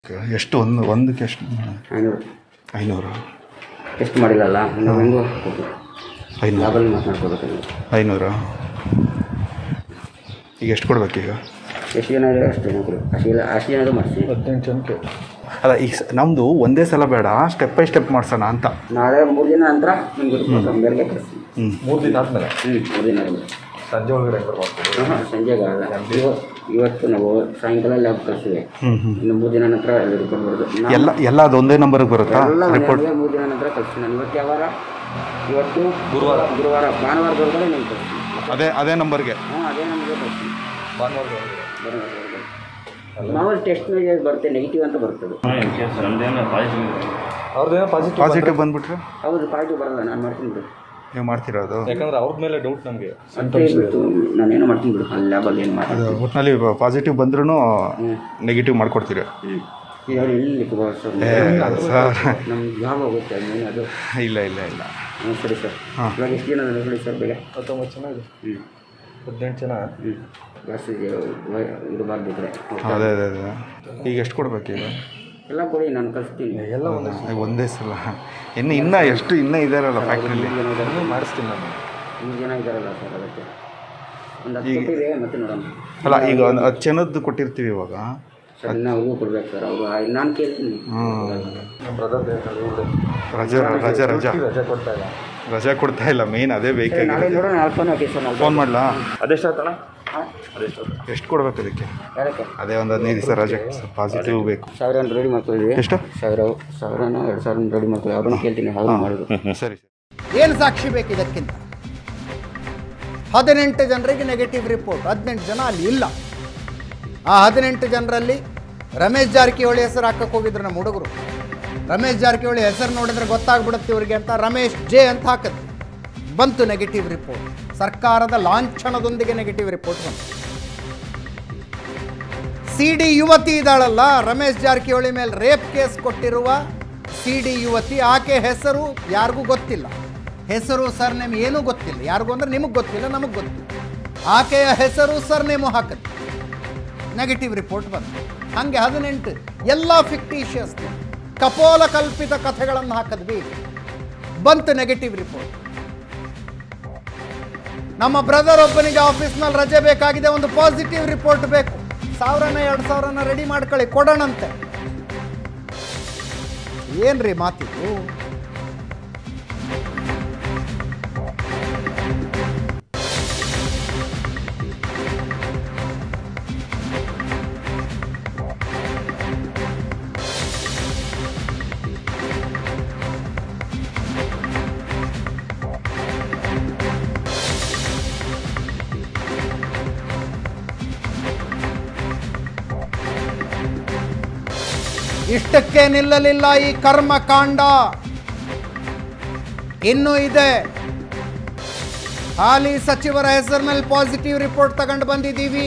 ಎಷ್ಟು ಒಂದು ಒಂದಕ್ಕೆ ಎಷ್ಟು ಐನೂರು ಐನೂರು ಟೆಸ್ಟ್ ಮಾಡಿಲ್ಲಲ್ಲ ನಾವು ಹೆಂಗು ಐನೂರು ಲಾಭಲ್ಲಿ ಮಾತನಾಡ್ಕೋಬೇಕು ಐನೂರು ಈಗ ಎಷ್ಟು ಕೊಡ್ಬೇಕೀಗ ಎಷ್ಟು ಜನ ಇದೆ ಅಷ್ಟು ಜನ ಕೊಡಿ ಅಷ್ಟು ಜನ ಅಷ್ಟು ಜನದು ಮಾಡಿಸಿ ಹದಿನೆಂಟು ಜನಕ್ಕೆ ಅಲ್ಲ ಈಗ ಸ- ನಮ್ಮದು ಒಂದೇ ಸಲ ಬೇಡ ಸ್ಟೆಪ್ ಬೈ ಸ್ಟೆಪ್ ಮಾಡ್ಸೋಣ ಅಂತ ನಾಳೆ ಮೂರು ದಿನ ನಂತರ ನಿಮ್ಗೆ ಬೇರೆ ಕಳಿಸ್ತೀನಿ ಹ್ಞೂ ಮೂರು ದಿನ ಆದಮೇಲೆ ಹ್ಞೂ ಮೂರು ದಿನ ಆದ್ಮೇಲೆ. ಸಂಜೆ ಒಳಗಡೆ ಹೆಂಗಾರು ಮಾಡ್ಬೋದು ಹಾಂ ಸಂಜೆಗೆ ಆಗಲ್ಲ ಇವ- ಇವತ್ತು ನಾವು ಸಾಯಂಕಾಲ ಲ್ಯಾಬ್ ಕಳಿಸ್ತೀವಿ ಹ್ಞೂ ಹ್ಞೂ ಇನ್ನು ಮೂರು ದಿನ ನಂತರ ಎಲ್ಲ ರಿಪೋರ್ಟ್ ಬರೋದು ನಾನು ಎಲ್ಲ ಎಲ್ಲ ಅದು ಒಂದೇ ನಂಬರ್ಗೆ ಬರುತ್ತಾ ಎಲ್ಲ ರಿಪೋರ್ಟ್ ಮನೆಗೆ ಮೂರು ದಿನ ನಂತರ ಕಳಿಸ್ತೀನಿ ನಾನು ಇವತ್ತು ಯಾವಾರ ಇವತ್ತು ಗುರುವಾರ ಗುರುವಾರ ಭಾನುವಾರದೊಳಗಡೆ ನಾನು ಕಳಿಸ್ತೀನಿ ಅದೇ ಅದೇ ನಂಬರ್ಗೆ ಹಾಂ ಅದೇ ನಮಗೆ ಕಳಿಸ್ತೀನಿ ಭಾನುವಾರ ಮಾಮೂಲಿ ಟೆಸ್ಟ್ ಬರುತ್ತೆ ನೆಗೆಟಿವ್ ಅಂತ ಬರ್ತದೆ ಅವ್ರದ್ದೇನೋ ಪಾಸಿಟಿವ್ ಪಾಸಿಟಿವ್ ಬಂದ್ಬಿಟ್ರೆ ಹೌದು ಪಾಸಿಟಿವ್ ಬರಲ್ಲ ನಾನು ಮಾಡ್ತೀನಿ ಬಿಡು ನೀವು ಮಾಡ್ತಿರೋದು ಯಾಕಂದ್ರೆ ಅವ್ರ ಮೇಲೆ ಡೌಟ್ ನಮಗೆ ಮತ್ತೆ ಬಿಟ್ಟು ನಾನೇನು ಮಾಡ್ತೀನಿ ಬಿಡು ಅಲ್ಲಿ ಲ್ಯಾಬಲ್ಲಿ ಏನು ಮಾಡ್ತೀನಿ ಅದು ಒಟ್ಟಿನಲ್ಲಿ ಪಾಸಿಟಿವ್ ಬಂದ್ರೂ ನೆಗೆಟಿವ್ ಮಾಡ್ಕೊಡ್ತೀರಿ ಹ್ಞೂ ಈಗ ಅವ್ರು ಎಲ್ಲಿ ಲಿಖ ಸರ್ ಸರ್ ನಮ್ಮ ಜಾಬ್ ಹೋಗುತ್ತೆ ಮೇನ್ ಅದು ಇಲ್ಲ ಇಲ್ಲ ಇಲ್ಲ ಹ್ಞೂ ಸರಿ ಸರ್ ಹಾಂ. ಇವಾಗ ಎಷ್ಟು ಜನ ಹೇಳಿ ಸರ್ ಬೇಗ ಹತ್ತೊಂಬತ್ತು ಜನ ಇದೆ ಹ್ಞೂ ಹದಿನೆಂಟು ಜನ ಹ್ಞೂ ಜಾಸ್ತಿ ಇರಬಾರ್ದಿದ್ರೆ ಅದೇ ಅದೇ ಅದೇ ಈಗ ಎಷ್ಟು ಕೊಡ್ಬೇಕು ಈಗ ಎಲ್ಲ ಕೊಡಿ ನಾನು ಕಳಿಸ್ತೀನಿ ಎಲ್ಲ ಒಂದೇ ಈಗ ಒಂದೇ ಸಲ ಇನ್ನು ಇನ್ನೂ ಎಷ್ಟು ಇನ್ನೂ ಇದಾರಲ್ಲ ಫ್ಯಾಕ್ಟ್ರಿಲಿ ಮೂರು ಜನ ಇದ್ದಾರೆ ಇನ್ನೂ ಮಾಡಿಸ್ತೀನಿ ನಾನು ಮೂರು ಜನ ಇದ್ದಾರಲ್ಲ ಸರ್ ಅದಕ್ಕೆ ಒಂದು ಹತ್ತು ಕೊಟ್ಟಿದೆ ಮತ್ತೆ ನೋಡೋಣ ಅಲ್ಲ ಈಗ ಒಂದು ಹತ್ತು ಜನದ್ದು ಕೊಟ್ಟಿರ್ತೀವಿ ಇವಾಗ ಸರ್ ಇನ್ನು ಅವ್ರಿಗೂ ಕೊಡ್ಬೇಕು ಸರ್ ಅವರು ನಾನು ಕೇಳ್ತೀನಿ ಹ್ಞೂ ನಮ್ಮ ಬ್ರದರ್ ರಜೆ ರಜೆ ರಜಾ ರಜೆ ಕೊಡ್ತಾ ಇಲ್ಲ ರಜೆ ಕೊಡ್ತಾ ಇಲ್ಲ ಮೇನ್ ಅದೇ ನಾಳೆ ಬೇಕಾಗಿರೋದು ನೋಡೋಣ ಅಲ್ಪನೇ ಹಾಕಿ ಸರ್ ನಾಳೆ ಫೋನ್ ಮಾಡಲಾ ಅದೆಷ್ಟಾಗ್ತಾನ ಹಾಂ ಎಷ್ಟು ಕೊಡ್ಬೇಕು ಅದಕ್ಕೆ ಯಾರಕ್ಕೆ ಅದೇ ಒಂದು ಹದಿನೈದು ದಿವಸ ರಜೆ ಪಾಸಿಟಿವ್ ಬೇಕು ಸಾವಿರ ರೆಡಿ ಮಾಡ್ಕೊಳ್ಳಿ ಎಷ್ಟು ಸಾವಿರ ಸಾವಿರನೋ ಎರಡು ಸಾವಿರ ರೆಡಿ ಮಾಡ್ಕೊಳ್ಳಿ ಅವ್ರನ್ನ ಕೇಳ್ತೀನಿ ಅವ್ರು ಮಾಡೋದು ಸರಿ ಏನು ಸಾಕ್ಷಿ ಬೇಕು ಇದಕ್ಕಿಂತ ಹದಿನೆಂಟು ಜನರಿಗೆ ನೆಗೆಟಿವ್ ರಿಪೋರ್ಟ್ ಹದಿನೆಂಟು ಜನ ಅಲ್ಲಿ ಇಲ್ಲ ಆ ಹದಿನೆಂಟು ಜನರಲ್ಲಿ ರಮೇಶ್ ಜಾರಕಿಹೊಳಿ ಹೆಸರು ಹಾಕಕ್ಕೆ ಹೋಗಿದ್ರು ನಮ್ಮ ಹುಡುಗರು ರಮೇಶ್ ಜಾರಕಿಹೊಳಿ ಹೆಸರು ನೋಡಿದ್ರೆ ಗೊತ್ತಾಗ್ಬಿಡುತ್ತೆ ಇವರಿಗೆ ಅಂತ ರಮೇಶ್ ಜೆ ಅಂತ ಹಾಕಿದ್ರು ಬಂತು ನೆಗೆಟಿವ್ ರಿಪೋರ್ಟ್ ಸರ್ಕಾರದ ಲಾಂಛನದೊಂದಿಗೆ ನೆಗೆಟಿವ್ ರಿಪೋರ್ಟ್ ಬಂತು ಸಿ ಡಿ ಯುವತಿ ಇದ್ದಾಳಲ್ಲ ರಮೇಶ್ ಜಾರಕಿಹೊಳಿ ಮೇಲೆ ರೇಪ್ ಕೇಸ್ ಕೊಟ್ಟಿರುವ ಸಿ ಡಿ ಯುವತಿ ಆಕೆ ಹೆಸರು ಯಾರಿಗೂ ಗೊತ್ತಿಲ್ಲ ಹೆಸರು ಸರ್ನೇಮ್ ಏನೂ ಗೊತ್ತಿಲ್ಲ ಯಾರಿಗೂ ಅಂದ್ರೆ ನಿಮಗೆ ಗೊತ್ತಿಲ್ಲ ನಮಗೆ ಗೊತ್ತಿಲ್ಲ ಆಕೆಯ ಹೆಸರು ಸರ್ನೇಮು ಹಾಕಿದ್ರು ನೆಗೆಟಿವ್ ರಿಪೋರ್ಟ್ ಬಂತು ಹಾಗೆ ಹದಿನೆಂಟು ಎಲ್ಲ ಫಿಕ್ಟಿಷಿಯಸ್ ಕಪೋಲ ಕಲ್ಪಿತ ಕಥೆಗಳನ್ನು ಹಾಕಿದ್ವಿ ಬಂತು ನೆಗೆಟಿವ್ ರಿಪೋರ್ಟ್ ನಮ್ಮ ಬ್ರದರ್ ಒಬ್ಬನಿಗೆ ಆಫೀಸ್ನಲ್ಲಿ ರಜೆ ಬೇಕಾಗಿದೆ ಒಂದು ಪಾಸಿಟಿವ್ ರಿಪೋರ್ಟ್ ಬೇಕು ಸಾವಿರನ ಎರಡು ಸಾವಿರನ ರೆಡಿ ಮಾಡ್ಕೊಳ್ಳಿ ಕೊಡೋಣಂತೆ ಏನ್ರಿ ಮಾತಿದು ಇಷ್ಟಕ್ಕೆ ನಿಲ್ಲಲಿಲ್ಲ ಈ ಕರ್ಮಕಾಂಡ ಇನ್ನೂ ಇದೆ ಹಾಲಿ ಸಚಿವರ ಹೆಸರಿನಲ್ಲಿ ಪಾಸಿಟಿವ್ ರಿಪೋರ್ಟ್ ತಗೊಂಡು ಬಂದಿದ್ದೀವಿ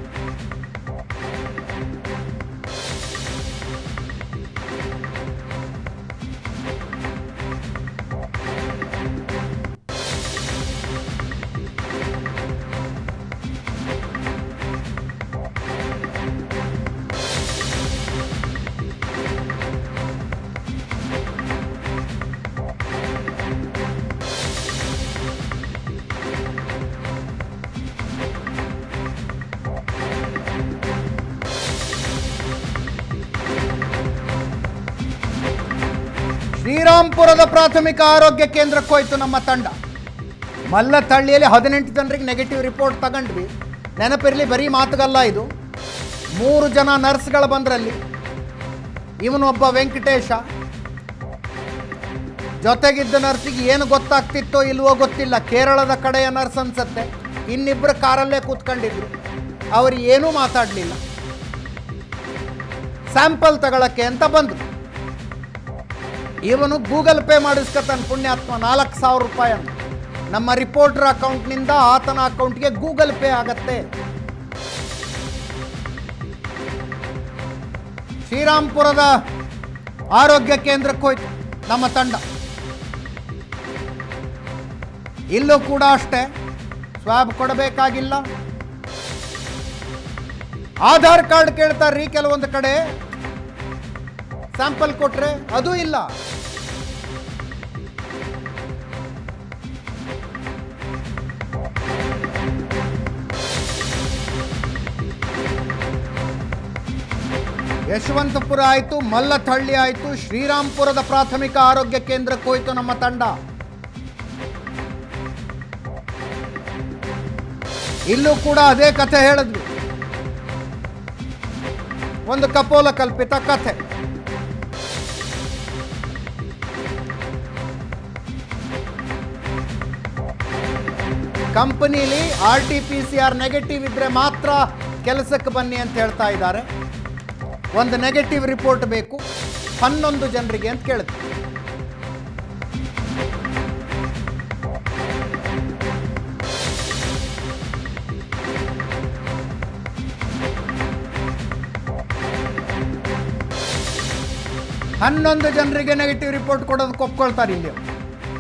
ಶ್ರೀರಾಂಪುರದ ಪ್ರಾಥಮಿಕ ಆರೋಗ್ಯ ಕೇಂದ್ರಕ್ಕೆ ಹೋಯ್ತು ನಮ್ಮ ತಂಡ ಮಲ್ಲತಳ್ಳಿಯಲ್ಲಿ ಹದಿನೆಂಟು ಜನರಿಗೆ ನೆಗೆಟಿವ್ ರಿಪೋರ್ಟ್ ತಗೊಂಡ್ವಿ ನೆನಪಿರಲಿ ಬರೀ ಮಾತುಗಲ್ಲ ಇದು ಮೂರು ಜನ ನರ್ಸ್ಗಳು ಬಂದ್ರಲ್ಲಿ ಇವನೊಬ್ಬ ವೆಂಕಟೇಶ ಜೊತೆಗಿದ್ದ ನರ್ಸಿಗೆ ಏನು ಗೊತ್ತಾಗ್ತಿತ್ತೋ ಇಲ್ವೋ ಗೊತ್ತಿಲ್ಲ ಕೇರಳದ ಕಡೆಯ ನರ್ಸ್ ಅನ್ಸತ್ತೆ ಇನ್ನಿಬ್ಬರು ಕಾರಲ್ಲೇ ಕೂತ್ಕೊಂಡಿದ್ರು ಅವರು ಏನೂ ಮಾತಾಡಲಿಲ್ಲ ಸ್ಯಾಂಪಲ್ ತಗೊಳಕ್ಕೆ ಅಂತ ಬಂದರು ಇವನು ಗೂಗಲ್ ಪೇ ಮಾಡಿಸ್ಕೊತಾನೆ ಪುಣ್ಯಾತ್ಮ ನಾಲ್ಕು ಸಾವಿರ ರೂಪಾಯಿ ಅಂತ ನಮ್ಮ ರಿಪೋರ್ಟರ್ ಅಕೌಂಟ್ನಿಂದ ಆತನ ಅಕೌಂಟ್ಗೆ ಗೂಗಲ್ ಪೇ ಆಗತ್ತೆ ಶ್ರೀರಾಂಪುರದ ಆರೋಗ್ಯ ಕೇಂದ್ರಕ್ಕೆ ಹೋಯ್ತು ನಮ್ಮ ತಂಡ ಇಲ್ಲೂ ಕೂಡ ಅಷ್ಟೇ ಸ್ವಾಬ್ ಕೊಡಬೇಕಾಗಿಲ್ಲ ಆಧಾರ್ ಕಾರ್ಡ್ ಕೇಳ್ತಾರ್ರಿ ಕೆಲವೊಂದು ಕಡೆ ಸ್ಯಾಂಪಲ್ ಕೊಟ್ರೆ ಅದೂ ಇಲ್ಲ ಯಶವಂತಪುರ ಆಯಿತು ಮಲ್ಲಥಳ್ಳಿ ಆಯಿತು ಶ್ರೀರಾಮ್ಪುರದ ಪ್ರಾಥಮಿಕ ಆರೋಗ್ಯ ಕೇಂದ್ರಕ್ಕೆ ಹೋಯ್ತು ನಮ್ಮ ತಂಡ ಇಲ್ಲೂ ಕೂಡ ಅದೇ ಕಥೆ ಹೇಳಿದ್ವಿ ಒಂದು ಕಪೋಲ ಕಲ್ಪಿತ ಕಥೆ ಕಂಪನಿಲಿ R T P C R negative ಇದ್ರೆ ಮಾತ್ರ ಕೆಲಸಕ್ಕೆ ಬನ್ನಿ ಅಂತ ಹೇಳ್ತಾ ಇದ್ದಾರೆ ಒಂದು ನೆಗೆಟಿವ್ ರಿಪೋರ್ಟ್ ಬೇಕು ಹನ್ನೊಂದು ಜನರಿಗೆ ಅಂತ ಕೇಳಿದ್ವಿ ಹನ್ನೊಂದು ಜನರಿಗೆ ನೆಗೆಟಿವ್ ರಿಪೋರ್ಟ್ ಕೊಡೋದಕ್ಕೆ ಒಪ್ಕೊಳ್ತಾರೆ ಇಲ್ಲಿ ಅವ್ರು.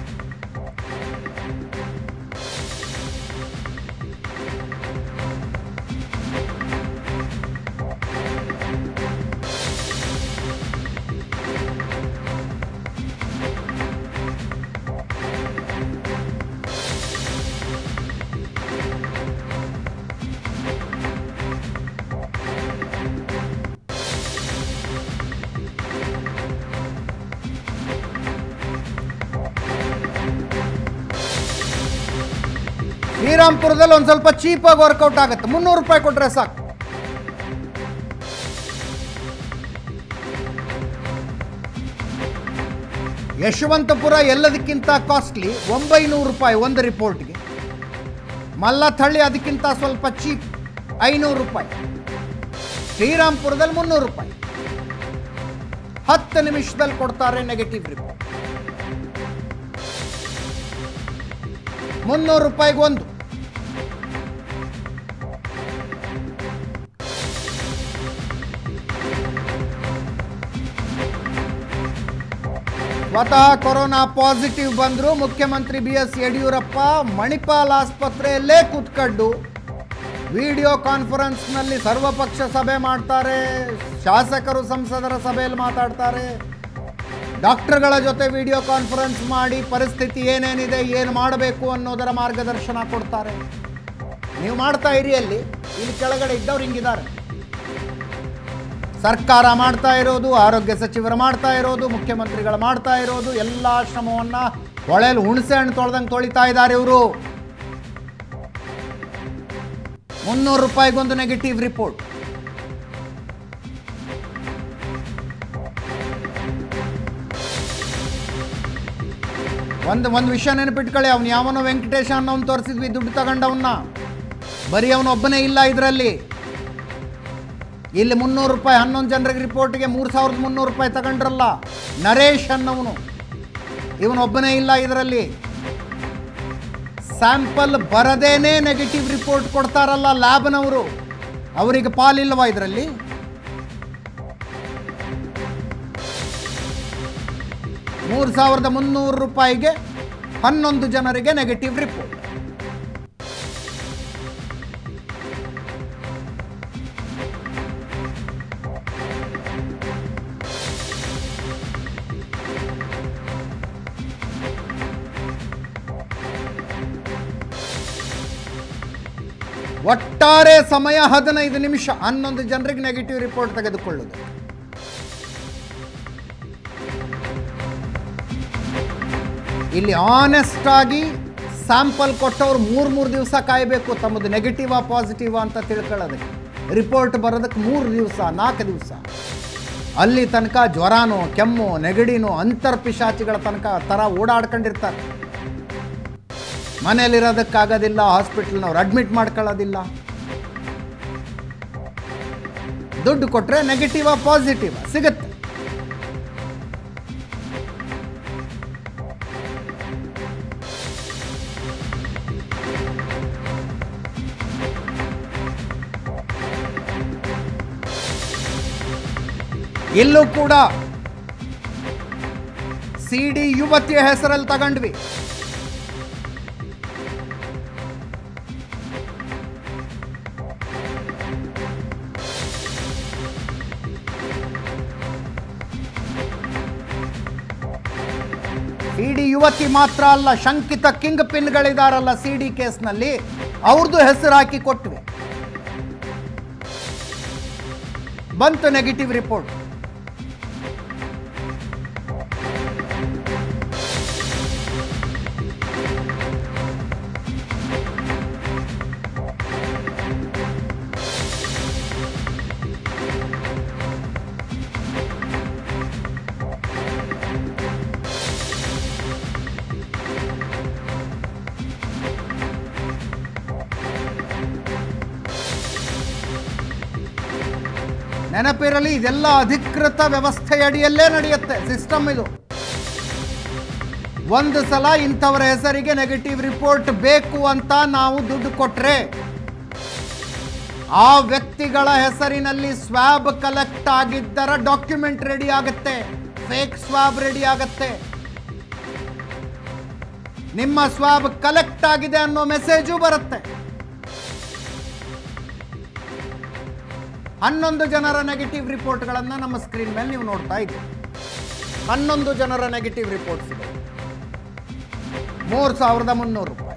ಶ್ರೀರಾಮ್ಪುರದಲ್ಲಿ ಒಂದು ಸ್ವಲ್ಪ ಚೀಪಾಗಿ ವರ್ಕೌಟ್ ಆಗುತ್ತೆ ಮುನ್ನೂರು ರೂಪಾಯಿ ಕೊಟ್ಟರೆ ಸಾಕು ಯಶವಂತಪುರ ಎಲ್ಲದಕ್ಕಿಂತ ಕಾಸ್ಟ್ಲಿ ಒಂಬೈನೂರು ರೂಪಾಯಿ ಒಂದು ರಿಪೋರ್ಟ್ಗೆ ಮಲ್ಲಥಳ್ಳಿ ಅದಕ್ಕಿಂತ ಸ್ವಲ್ಪ ಚೀಪ್ ಐನೂರು ರೂಪಾಯಿ ಶ್ರೀರಾಮ್ಪುರದಲ್ಲಿ ಮುನ್ನೂರು ರೂಪಾಯಿ ಹತ್ತು ನಿಮಿಷದಲ್ಲಿ ಕೊಡ್ತಾರೆ ನೆಗೆಟಿವ್ ರಿಪೋರ್ಟ್ ಮುನ್ನೂರು ರೂಪಾಯಿಗೆ ಒಂದು ಸ್ವತಃ ಕೊರೋನಾ ಪಾಸಿಟಿವ್ ಬಂದ್ರು ಮುಖ್ಯಮಂತ್ರಿ ಬಿ ಎಸ್ ಯಡಿಯೂರಪ್ಪ ಮಣಿಪಾಲ್ ಆಸ್ಪತ್ರೆಯಲ್ಲೇ ಕೂತ್ಕಂಡು ವಿಡಿಯೋ ಕಾನ್ಫರೆನ್ಸ್ನಲ್ಲಿ ಸರ್ವಪಕ್ಷ ಸಭೆ ಮಾಡ್ತಾರೆ ಶಾಸಕರು ಸಂಸದರ ಸಭೆಯಲ್ಲಿ ಮಾತಾಡ್ತಾರೆ ಡಾಕ್ಟರ್ಗಳ ಜೊತೆ ವಿಡಿಯೋ ಕಾನ್ಫರೆನ್ಸ್ ಮಾಡಿ ಪರಿಸ್ಥಿತಿ ಏನೇನಿದೆ ಏನು ಮಾಡಬೇಕು ಅನ್ನೋದರ ಮಾರ್ಗದರ್ಶನ ಕೊಡ್ತಾರೆ ನೀವು ಮಾಡ್ತಾ ಇರಿ ಅಲ್ಲಿ ಇಲ್ಲಿ ಕೆಳಗಡೆ ಇದ್ದವ್ರು ಹಿಂಗಿದ್ದಾರೆ ಸರ್ಕಾರ ಮಾಡ್ತಾ ಇರೋದು ಆರೋಗ್ಯ ಸಚಿವರು ಮಾಡ್ತಾ ಇರೋದು ಮುಖ್ಯಮಂತ್ರಿಗಳು ಮಾಡ್ತಾ ಇರೋದು ಎಲ್ಲ ಶ್ರಮವನ್ನು ಹೊಳೆಯಲ್ಲಿ ಹುಣಸೆ ಹಣ್ಣು ತೊಳೆದಂಗೆ ತೊಳಿತಾ ಇದ್ದಾರೆ ಇವರು ಮುನ್ನೂರು ರೂಪಾಯಿಗೊಂದು ನೆಗೆಟಿವ್ ರಿಪೋರ್ಟ್ ಒಂದು ಒಂದು ವಿಷಯ ನೆನಪಿಟ್ಕೊಳ್ಳಿ ಅವ್ನು ಯಾವನೋ ವೆಂಕಟೇಶ ಅನ್ನೋನ್ ತೋರಿಸಿದ್ವಿ ದುಡ್ಡು ತಗೊಂಡವನ್ನ ಬರೀ ಅವನು ಒಬ್ಬನೇ ಇಲ್ಲ ಇದರಲ್ಲಿ ಇಲ್ಲಿ ಮುನ್ನೂರು ರೂಪಾಯಿ ಹನ್ನೊಂದು ಜನರಿಗೆ ರಿಪೋರ್ಟ್ಗೆ ಮೂರು ಸಾವಿರದ ಮುನ್ನೂರು ರೂಪಾಯಿ ತಗೊಂಡ್ರಲ್ಲ ನರೇಶ್ ಅನ್ನೋನು ಇವನೊಬ್ಬನೇ ಇಲ್ಲ ಇದರಲ್ಲಿ ಸ್ಯಾಂಪಲ್ ಬರದೇನೆ ನೆಗೆಟಿವ್ ರಿಪೋರ್ಟ್ ಕೊಡ್ತಾರಲ್ಲ ಲ್ಯಾಬ್ನವರು ಅವರಿಗೆ ಪಾಲಿಲ್ವಾ ಇದರಲ್ಲಿ ಮೂರು ಸಾವಿರದ ಮುನ್ನೂರು ರೂಪಾಯಿಗೆ ಹನ್ನೊಂದು ಜನರಿಗೆ ನೆಗೆಟಿವ್ ರಿಪೋರ್ಟ್ ಒಟ್ಟಾರೆ ಸಮಯ ಹದಿನೈದು ನಿಮಿಷ ಹನ್ನೊಂದು ಜನರಿಗೆ ನೆಗೆಟಿವ್ ರಿಪೋರ್ಟ್ ತೆಗೆದುಕೊಳ್ಳುವುದು ಇಲ್ಲಿ ಆನೆಸ್ಟ್ ಆಗಿ ಸ್ಯಾಂಪಲ್ ಕೊಟ್ಟವ್ರು ಮೂರು ಮೂರು ದಿವಸ ಕಾಯಬೇಕು ತಮ್ಮದು ನೆಗೆಟಿವಾ ಪಾಸಿಟಿವಾ ಅಂತ ತಿಳ್ಕೊಳ್ಳೋದಕ್ಕೆ ರಿಪೋರ್ಟ್ ಬರೋದಕ್ಕೆ ಮೂರು ದಿವಸ ನಾಲ್ಕು ದಿವಸ ಅಲ್ಲಿ ತನಕ ಜ್ವರನೋ ಕೆಮ್ಮು ನೆಗಡಿನೋ ಅಂತರ್ಪಿಶಾಚಿಗಳ ತನಕ ಥರ ಓಡಾಡ್ಕೊಂಡಿರ್ತಾರೆ ಮನೇಲಿರೋದಕ್ಕಾಗೋದಿಲ್ಲ ಹಾಸ್ಪಿಟ್ಲ್ನವ್ರು ಅಡ್ಮಿಟ್ ಮಾಡ್ಕೊಳ್ಳೋದಿಲ್ಲ ದುಡ್ಡು ಕೊಟ್ಟರೆ ನೆಗೆಟಿವಾ ಪಾಸಿಟಿವಾ ಸಿಗುತ್ತೆ ಇಲ್ಲೂ ಕೂಡ ಸಿ ಡಿ ಯುವತಿಯ ಹೆಸರಲ್ಲಿ ತಗೊಂಡ್ವಿ ಸಿ ಡಿ ಯುವತಿ ಮಾತ್ರ ಅಲ್ಲ ಶಂಕಿತ ಕಿಂಗ್ ಪಿನ್ಗಳಿದಾರಲ್ಲ ಸಿ ಡಿ ಕೇಸ್ನಲ್ಲಿ ಅವ್ರದ್ದು ಹೆಸರು ಹಾಕಿ ಕೊಟ್ವಿ ಬಂತು ನೆಗೆಟಿವ್ ರಿಪೋರ್ಟ್ ನೆನಪಿರಲಿ ಇದೆಲ್ಲ ಅಧಿಕೃತ ವ್ಯವಸ್ಥೆಯಡಿಯಲ್ಲೇ ನಡೆಯುತ್ತೆ ಸಿಸ್ಟಮ್ ಇದು ಒಂದು ಸಲ ಇಂಥವರ ಹೆಸರಿಗೆ ನೆಗೆಟಿವ್ ರಿಪೋರ್ಟ್ ಬೇಕು ಅಂತ ನಾವು ದುಡ್ಡು ಕೊಟ್ರೆ ಆ ವ್ಯಕ್ತಿಗಳ ಹೆಸರಿನಲ್ಲಿ ಸ್ವಾಬ್ ಕಲೆಕ್ಟ್ ಆಗಿದ್ದರ ಡಾಕ್ಯುಮೆಂಟ್ ರೆಡಿ ಆಗುತ್ತೆ ಫೇಕ್ ಸ್ವಾಬ್ ರೆಡಿ ಆಗುತ್ತೆ ನಿಮ್ಮ ಸ್ವಾಬ್ ಕಲೆಕ್ಟ್ ಆಗಿದೆ ಅನ್ನೋ ಮೆಸೇಜು ಬರುತ್ತೆ ಹನ್ನೊಂದು ಜನರ ನೆಗೆಟಿವ್ ರಿಪೋರ್ಟ್ಗಳನ್ನು ನಮ್ಮ ಸ್ಕ್ರೀನ್ ಮೇಲೆ ನೀವು ನೋಡ್ತಾ ಇದ್ದೀವಿ ಹನ್ನೊಂದು ಜನರ ನೆಗೆಟಿವ್ ರಿಪೋರ್ಟ್ಸ್ ಇದೆ ಮೂರು ಸಾವಿರದ ಮುನ್ನೂರು ರೂಪಾಯಿ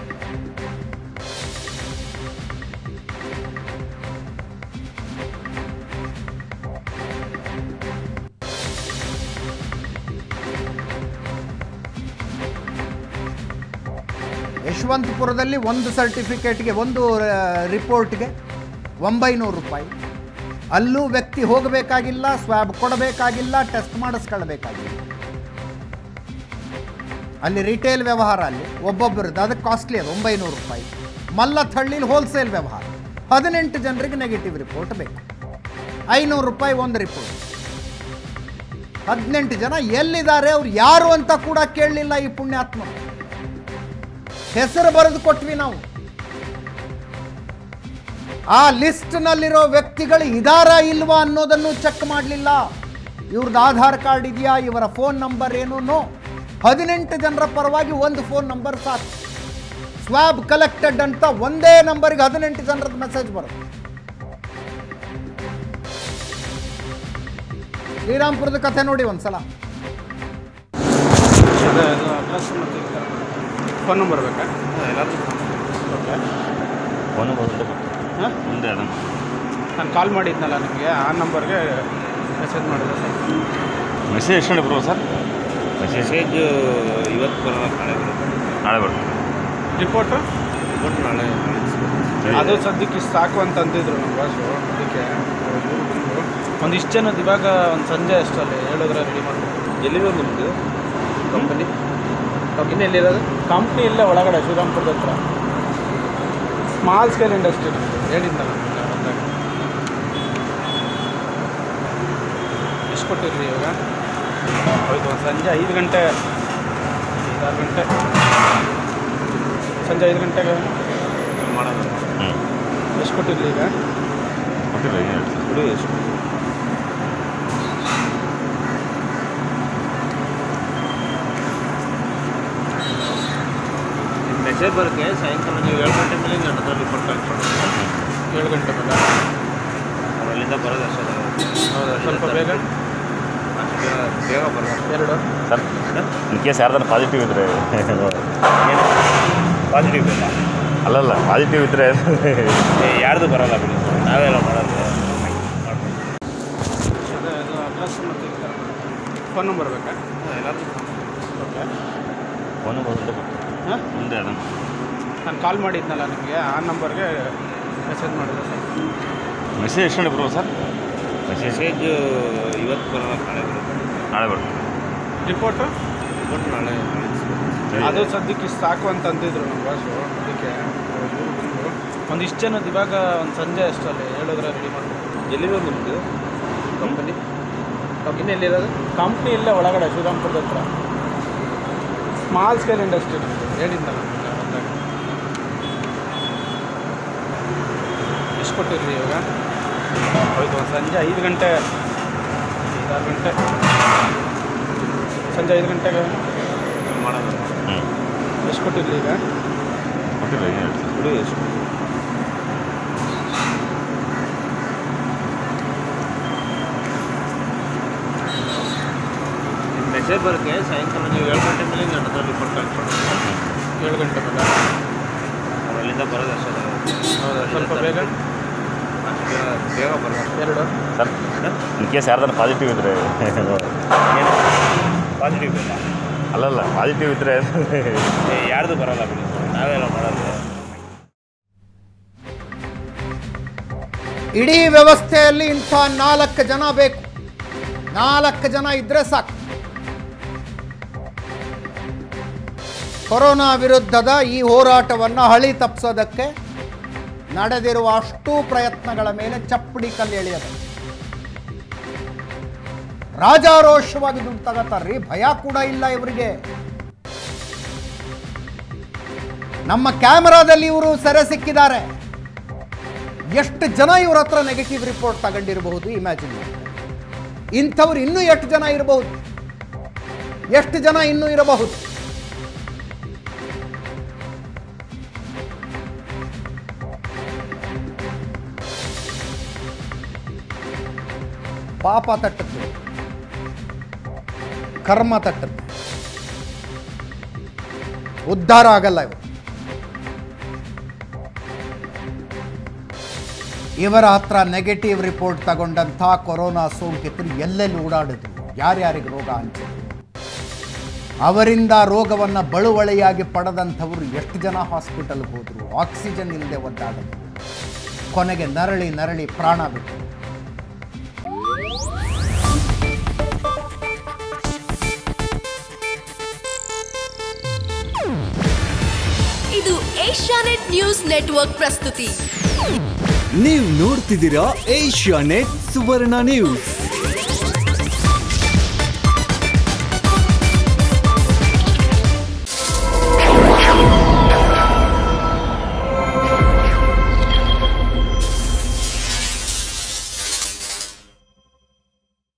ಯಶವಂತಪುರದಲ್ಲಿ ಒಂದು ಸರ್ಟಿಫಿಕೇಟ್ಗೆ ಒಂದು ರಿಪೋರ್ಟ್ಗೆ ಒಂಬೈನೂರು ರೂಪಾಯಿ ಅಲ್ಲೂ ವ್ಯಕ್ತಿ ಹೋಗಬೇಕಾಗಿಲ್ಲ ಸ್ವ್ಯಾಬ್ ಕೊಡಬೇಕಾಗಿಲ್ಲ ಟೆಸ್ಟ್ ಮಾಡಿಸ್ಕೊಳ್ಬೇಕಾಗಿಲ್ಲ ಅಲ್ಲಿ ರಿಟೇಲ್ ವ್ಯವಹಾರ ಅಲ್ಲಿ ಒಬ್ಬೊಬ್ಬರದ್ದು ಅದಕ್ಕೆ ಕಾಸ್ಟ್ಲಿ ಅದು ಒಂಬೈನೂರು ರೂಪಾಯಿ ಮಲ್ಲಥಳ್ಳಿಲಿ ಹೋಲ್ಸೇಲ್ ವ್ಯವಹಾರ ಹದಿನೆಂಟು ಜನರಿಗೆ ನೆಗೆಟಿವ್ ರಿಪೋರ್ಟ್ ಬೇಕು ಐನೂರು ರೂಪಾಯಿ ಒಂದು ರಿಪೋರ್ಟ್ ಹದಿನೆಂಟು ಜನ ಎಲ್ಲಿದ್ದಾರೆ ಅವ್ರು ಯಾರು ಅಂತ ಕೂಡ ಕೇಳಲಿಲ್ಲ ಈ ಪುಣ್ಯಾತ್ಮ ಹೆಸರು ಬರೆದು ಕೊಟ್ವಿ ನಾವು ಆ ಲಿಸ್ಟ್ನಲ್ಲಿರೋ ವ್ಯಕ್ತಿಗಳು ಇದಾರಾ ಇಲ್ವಾ ಅನ್ನೋದನ್ನು ಚೆಕ್ ಮಾಡಲಿಲ್ಲ ಇವ್ರದ್ದು ಆಧಾರ್ ಕಾರ್ಡ್ ಇದೆಯಾ ಇವರ ಫೋನ್ ನಂಬರ್ ಏನು ನೋ ಹದಿನೆಂಟು ಜನರ ಪರವಾಗಿ ಒಂದು ಫೋನ್ ನಂಬರ್ ಸಾಕು ಸ್ವಾಬ್ ಕಲೆಕ್ಟೆಡ್ ಅಂತ ಒಂದೇ ನಂಬರ್ಗೆ ಹದಿನೆಂಟು ಜನರದ್ದು ಮೆಸೇಜ್ ಬರುತ್ತೆ ಶ್ರೀರಾಮ್ಪುರದ ಕಥೆ ನೋಡಿ ಒಂದ್ಸಲ ಅದೇ ಅದು ಅಡ್ರೆಸ್ ಮತ್ತು ಫೋನ್ ನಂಬರ್ ಬೇಕಾ ಓಕೆ ಫೋನ್ ಬರುತ್ತೆ ಹಾಂ ಮುಂದೆ ಅದನ್ನು ನಾನು ಕಾಲ್ ಮಾಡಿದ್ನಲ್ಲ ನಿಮಗೆ ಆ ನಂಬರ್ಗೆ ಮೆಸೇಜ್ ಮಾಡಿದೆ ಸರ್ ಮೆಸೇಜ್ ಎಷ್ಟು ಗಂಟೆ ಬರುವ ಸರ್ ಮೆಸೇಜ್ ಮೆಸೇಜ್ ಇವತ್ತು ಬರೋಲ್ಲ ನಾಳೆ ಬರುತ್ತೆ ನಾಳೆ ಬರುತ್ತೆ ರಿಪೋರ್ಟು ರಿಪೋರ್ಟ್ ನಾಳೆ ಅದು ಸದ್ಯಕ್ಕೆ ಇಷ್ಟು ಸಾಕು ಅಂತ ಅಂತಿದ್ರು ನಮ್ಮ ಬಾಸು ಅದಕ್ಕೆ ಇವ್ರು ಬಂದು ಒಂದಿಷ್ಟು ಜನದ ಇವಾಗ ಒಂದು ಸಂಜೆ ಅಷ್ಟರಲ್ಲಿ ಹೇಳಿದ್ರೆ ರೆಡಿ ಮಾಡ್ಬೇಕು ಎಲ್ಲಿರೋದು ನಿಮ್ಮದು ಕಂಪನಿ ಕಂಪ್ನಿ ಎಲ್ಲಿರೋದು ಕಂಪ್ನಿ ಇಲ್ಲೇ ಒಳಗಡೆ ಶ್ರೀರಾಮ್ಪುರದ ಹತ್ರ ಸ್ಮಾಲ್ ಸ್ಕೇಲ್ ಇಂಡಸ್ಟ್ರಿ ಹೇಳಿದ್ನಲ್ಲ ಮೊನ್ನೆ ಬಂದಾಗ ಎಷ್ಟು ಕೊಟ್ಟಿದ್ರಿ ಇವಾಗ ಹೌದು ಒಂದು ಸಂಜೆ ಐದು ಗಂಟೆ ಐದಾರು ಗಂಟೆ ಸಂಜೆ ಐದು ಗಂಟೆಗೆ ಮಾಡೋದು ಹ್ಞೂ ಎಷ್ಟು ಕೊಟ್ಟಿದ್ರಿ ಈಗ ಕೊಟ್ಟಿಲ್ಲ ಏನು ಹೇಳ್ತೀವಿ ಕೊಡಿ ಎಷ್ಟು ಮೆಸೇಜ್ ಬರುತ್ತೆ ಸಾಯಂಕಾಲ ನೀವು ಏಳು ಗಂಟೆ ಮೇಲೆ ನನ್ನ ಹತ್ರ ರಿಪೋರ್ಟ್ ಕಳ್ಸ್ಕೊಂಡು ಏಳು ಗಂಟೆ ಮೇಲೆ ಅವ್ರು ಅಲ್ಲಿಂದ ಬರೋದು ಅಷ್ಟೇ ಹೌದಾ ಸ್ವಲ್ಪ ಬೇಗ ಅಷ್ಟು ಬೇಗ ಬರೋದು ಎರಡು ಸರ್ ಇನ್ ಕೇಸ್ ಯಾರ್ದಾರು ಪಾಸಿಟಿವ್ ಇದ್ದರೆ ಪಾಸಿಟಿವ್ ಇಲ್ಲ ಅಲ್ಲಲ್ಲ ಪಾಸಿಟಿವ್ ಇದ್ದರೆ ಯಾರ್ದು ಬರೋಲ್ಲ ಬಿಡಿ ನಾವೆಲ್ಲ ಮಾಡೋದು ಅದೇ ಅದು ಅಡ್ರೆಸ್ ಮತ್ತು ಫೋನ್ ನಂಬರ್ ಬೇಕಾ ಓಕೆ ಫೋನ್ ಬರುತ್ತೆ ಹಾಂ ಮುಂದೆ ಅದನ್ನು ನಾನು ಕಾಲ್ ಮಾಡಿದ್ನಲ್ಲ ನಿಮಗೆ ಆ ನಂಬರ್ಗೆ ಮೆಸೇಜ್ ಮಾಡಿದೆ ಸರ್ ಮೆಸೇಜ್ ಎಷ್ಟು ಗಂಟೆ ಬರುವ ಸರ್ ಮೆಸೇಜ್ ಮೆಸೇಜ್ ಇವತ್ತು ಬರೋಲ್ಲ ನಾಳೆ ಬರುತ್ತೆ ನಾಳೆ ಬರುತ್ತೆ ರಿಪೋರ್ಟು ರಿಪೋರ್ಟ್ ನಾಳೆ ಅದು ಸದ್ಯಕ್ಕೆ ಇಷ್ಟು ಸಾಕು ಅಂತ ಅಂತಿದ್ರು ನಮ್ಮ ಬಾಸು ಅದಕ್ಕೆ ಇವ್ರು ಬಂದು ಒಂದಿಷ್ಟು ಜನದ ಇವಾಗ ಒಂದು ಸಂಜೆ ಅಷ್ಟರಲ್ಲಿ ಹೇಳಿದ್ರೆ ರೆಡಿ ಮಾಡ್ಬೇಕು ಎಲ್ಲಿರೋದು ನಿಮ್ಮದು ಕಂಪನಿ ಕಂಪ್ನಿ ಎಲ್ಲಿರೋದು ಕಂಪ್ನಿ ಇಲ್ಲೇ ಒಳಗಡೆ ಶ್ರೀರಾಮ್ಪುರದ ಹತ್ರ ಸ್ಮಾಲ್ ಸ್ಕೇಲ್ ಇಂಡಸ್ಟ್ರಿ ಹೇಳಿದ್ನಲ್ಲ ಮೊನ್ನೆ ಬಂದಾಗ ಎಷ್ಟು ಕೊಟ್ಟಿದ್ರಿ ಇವಾಗ ಹೌದು ಒಂದು ಸಂಜೆ ಐದು ಗಂಟೆ ಐದಾರು ಗಂಟೆ ಸಂಜೆ ಐದು ಗಂಟೆಗೆ ಮಾಡೋದು ಹ್ಞೂ ಎಷ್ಟು ಕೊಟ್ಟಿದ್ರಿ ಈಗ ಕೊಟ್ಟಿಲ್ಲ ಏನು ಹೇಳ್ತೀವಿ ಕೊಡಿ ಎಷ್ಟು ಮೆಸೇಜ್ ಮೆಸೇಜ್ ಬರುತ್ತೆ ಸಾಯಂಕಾಲ ನೀವು ಏಳು ಗಂಟೆ ಮೇಲೆ ನನ್ನ ಹತ್ರ ರಿಪೋರ್ಟ್ ಕಳ್ಸ್ಕೊಡಿ ಏಳು ಗಂಟೆ ಮೇಲೆ ಅವ್ರು ಅಲ್ಲಿಂದ ಬರೋದು ಅಷ್ಟೇ ಹೌದಾ ಸ್ವಲ್ಪ ಬೇಗ ಅಷ್ಟು ಬೇಗ ಬರೋದು ಎರಡು ಸರ್ ಇನ್ ಕೇಸ್ ಯಾರ್ದಾರು ಪಾಸಿಟಿವ್ ಇದ್ರೆ ಏನು ಪಾಸಿಟಿವ್ ಇಲ್ಲ ಅಲ್ಲಲ್ಲ ಪಾಸಿಟಿವ್ ಇದ್ರೆ ಏ, ಯಾರ್ದು ಬರಲ್ಲ ಬಿಡಿ ನಾವೆಲ್ಲ ಮಾಡೋದು ಇಡೀ ವ್ಯವಸ್ಥೆಯಲ್ಲಿ ಇಂಥ ನಾಲ್ಕು ಜನ ಬೇಕು ನಾಲ್ಕು ಜನ ಇದ್ರೆ ಸಾಕು ಕೊರೋನಾ ವಿರುದ್ಧದ ಈ ಹೋರಾಟವನ್ನು ಹಳಿ ತಪ್ಪಿಸೋದಕ್ಕೆ ನಡೆದಿರುವ ಅಷ್ಟೂ ಪ್ರಯತ್ನಗಳ ಮೇಲೆ ಚಪ್ಪಡಿ ಕಲ್ಲು ಎಳೆಯಬೇಕು ರಾಜಾರೋಷವಾಗಿ ದುಡ್ಡು ತಗೋತಾರ್ರಿ ಭಯ ಕೂಡ ಇಲ್ಲ ಇವರಿಗೆ ನಮ್ಮ ಕ್ಯಾಮರಾದಲ್ಲಿ ಇವರು ಸೆರೆ ಸಿಕ್ಕಿದ್ದಾರೆ ಎಷ್ಟು ಜನ ಇವ್ರ ಹತ್ರ ನೆಗೆಟಿವ್ ರಿಪೋರ್ಟ್ ತಗೊಂಡಿರಬಹುದು ಇಮ್ಯಾಜಿನ್ ಮಾಡಿ ಇಂಥವ್ರು ಇನ್ನೂ ಎಷ್ಟು ಜನ ಇರಬಹುದು ಎಷ್ಟು ಜನ ಇನ್ನೂ ಇರಬಹುದು ಪಾಪ ತಟ್ಟುತ್ತೆ ಕರ್ಮ ತಟ್ಟುತ್ತೆ ಉದ್ಧಾರ ಆಗಲ್ಲ ಇವರು ಇವರ ಹತ್ರ ನೆಗೆಟಿವ್ ರಿಪೋರ್ಟ್ ತಗೊಂಡಂಥ ಕೊರೋನಾ ಸೋಂಕಿತರು ಎಲ್ಲೆಲ್ಲಿ ಓಡಾಡಿದ್ರು ಯಾರ್ಯಾರಿಗೆ ರೋಗ ಹಂಚಿದ್ರು ಅವರಿಂದ ರೋಗವನ್ನು ಬಳುವಳಿಯಾಗಿ ಪಡೆದಂಥವರು ಎಷ್ಟು ಜನ ಹಾಸ್ಪಿಟಲ್ಗೆ ಹೋದರು ಆಕ್ಸಿಜನ್ ಇಲ್ಲದೆ ಒದ್ದಾಡಿದ್ರು ಕೊನೆಗೆ ನರಳಿ ನರಳಿ ಪ್ರಾಣ ಬಿಟ್ಟರು ಇದು ಏಷ್ಯಾನೆಟ್ ನ್ಯೂಸ್ ನೆಟ್ವರ್ಕ್ ಪ್ರಸ್ತುತಿ ನೀವು ನೋಡ್ತಿದ್ದೀರಾ ಏಷ್ಯಾ ನೆಟ್ ಸುವರ್ಣ ನ್ಯೂಸ್